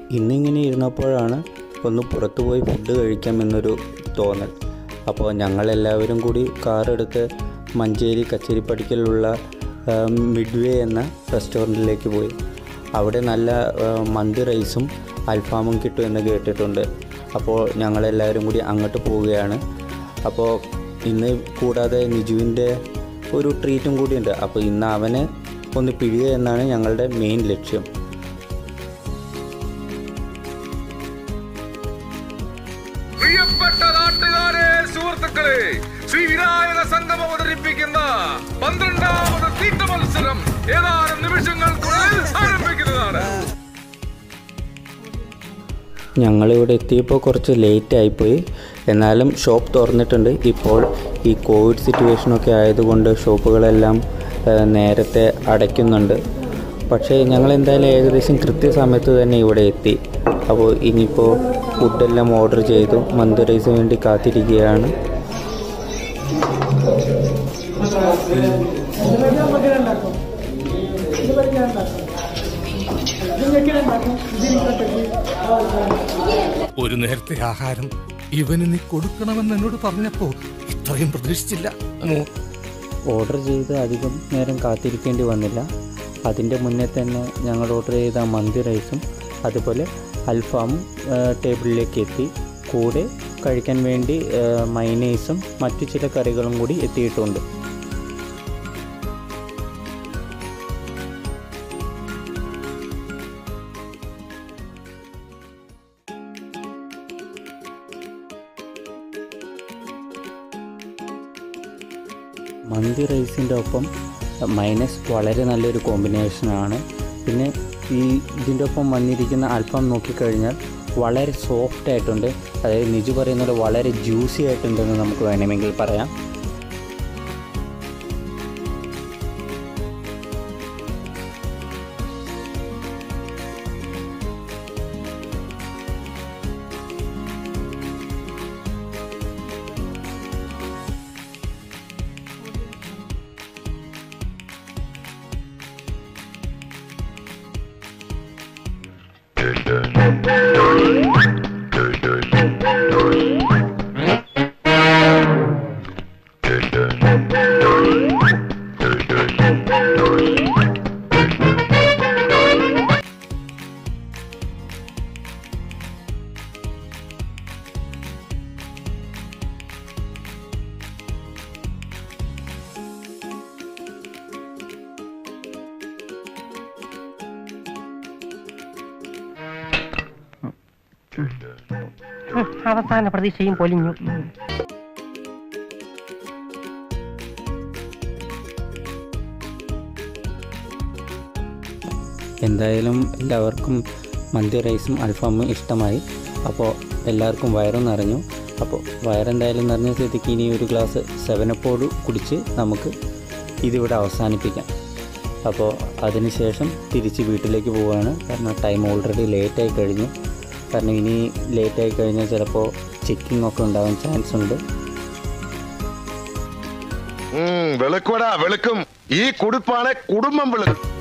ഇന്നിങ്ങനെ ഇരുന്നപ്പോഴാണ് ഒന്ന് പുറത്തു പോയി ഫുഡ് കഴിക്കാമെന്നൊരു തോന്നൽ അപ്പോൾ ഞങ്ങളെല്ലാവരും കൂടി കാറെടുത്ത് മഞ്ചേരി കച്ചേരിപ്പടിക്കലുള്ള മിഡ്വേ എന്ന റെസ്റ്റോറൻറ്റിലേക്ക് പോയി അവിടെ നല്ല ആ, മന്തി റൈസും അൽഫാമും കിട്ടുമെന്ന് കേട്ടിട്ടുണ്ട് അപ്പോൾ ഞങ്ങളെല്ലാവരും കൂടി അങ്ങോട്ട് പോവുകയാണ് അപ്പോൾ ഇന്ന് കൂടാതെ നിജുവിൻ്റെ ഒരു ട്രീറ്റും കൂടിയുണ്ട് അപ്പോൾ ഇന്ന് അവനെ ഒന്ന് പിഴിയുക എന്നാണ് ഞങ്ങളുടെ മെയിൻ ലക്ഷ്യം പ്രിയപ്പെട്ട നാട്ടുകാരെ സുഹൃത്തുക്കളെ ശ്രീ വിനായക സംഘം അവതരിപ്പിക്കുന്ന പന്ത്രണ്ടാമത് തീറ്റ മത്സരം ഏതാനും നിമിഷങ്ങൾക്കുള്ളിൽ ആരംഭിക്കുന്നതാണ് ഞങ്ങളിവിടെ എത്തിയപ്പോൾ കുറച്ച് ലേറ്റ് ആയിപ്പോയി എന്നാലും ഷോപ്പ് തുറന്നിട്ടുണ്ട് ഇപ്പോൾ ഈ കോവിഡ് സിറ്റുവേഷനൊക്കെ ആയതുകൊണ്ട് ഷോപ്പുകളെല്ലാം ആ, നേരത്തെ അടയ്ക്കുന്നുണ്ട് പക്ഷേ ഞങ്ങൾ എന്തായാലും ഏകദേശം കൃത്യസമയത്ത് തന്നെ ഇവിടെ എത്തി അപ്പോൾ ഇനിയിപ്പോൾ ഫുഡെല്ലാം ഓർഡർ ചെയ്തു മന്തി റൈസിന് വേണ്ടി കാത്തിരിക്കുകയാണ് ഒരു നേരത്തെ ആഹാരം ഇവന് നീ കൊടുക്കണമെന്ന് എന്നോട് പറഞ്ഞപ്പോ ഇത്രയും പ്രതീക്ഷിച്ചില്ല മോ ഓർഡർ ചെയ്ത് അധികം നേരം കാത്തിരിക്കേണ്ടി വന്നില്ല അതിൻ്റെ മുന്നേ തന്നെ ഞങ്ങൾ ഓർഡർ ചെയ്ത മന്തി റൈസും അതുപോലെ അൽഫാമും ആ, ടേബിളിലേക്ക് എത്തി കൂടെ കഴിക്കാൻ വേണ്ടി ആ, മൈനേസും മറ്റു ചില കറികളും കൂടി എത്തിയിട്ടുണ്ട് മന്തി റൈസിൻ്റെ ഒപ്പം മൈനസ് വളരെ നല്ലൊരു കോമ്പിനേഷനാണ് പിന്നെ ഈ ഇതിൻ്റെ ഒപ്പം വന്നിരിക്കുന്ന അൽഫാം നോക്കിക്കഴിഞ്ഞാൽ വളരെ സോഫ്റ്റ് ആയിട്ടുണ്ട് അതായത് നിജു പറയുന്ന പോലെ വളരെ ജ്യൂസി ആയിട്ടുണ്ടെന്ന് നമുക്ക് വേണമെങ്കിൽ പറയാം അവസാന പ്രതീക്ഷയും പൊലിഞ്ഞു എന്തായാലും എല്ലാവർക്കും മന്തി റൈസും അൽഫാമും ഇഷ്ടമായി അപ്പോൾ എല്ലാവർക്കും വയറും നിറഞ്ഞു അപ്പോൾ വയറെന്തായാലും നിറഞ്ഞ സ്ഥിതിക്ക് ഇനി ഒരു ഗ്ലാസ് സെവനപ്പോട് കുടിച്ച് നമുക്ക് ഇതിവിടെ അവസാനിപ്പിക്കാം അപ്പോൾ അതിനുശേഷം തിരിച്ച് വീട്ടിലേക്ക് പോവുകയാണ് കാരണം ടൈം ഓൾറെഡി ലേറ്റായി കഴിഞ്ഞു കാരണം ഇനി ലേറ്റായി കഴിഞ്ഞാൽ ചിലപ്പോൾ ചെക്കിംഗ് ഒക്കെ ഉണ്ടാവാൻ ചാൻസ് ഉണ്ട് ഉം, വെളുക്കുവടാ വെളുക്കും ഈ കുടുപ്പാണ് കുടുംബം വെളുക്കും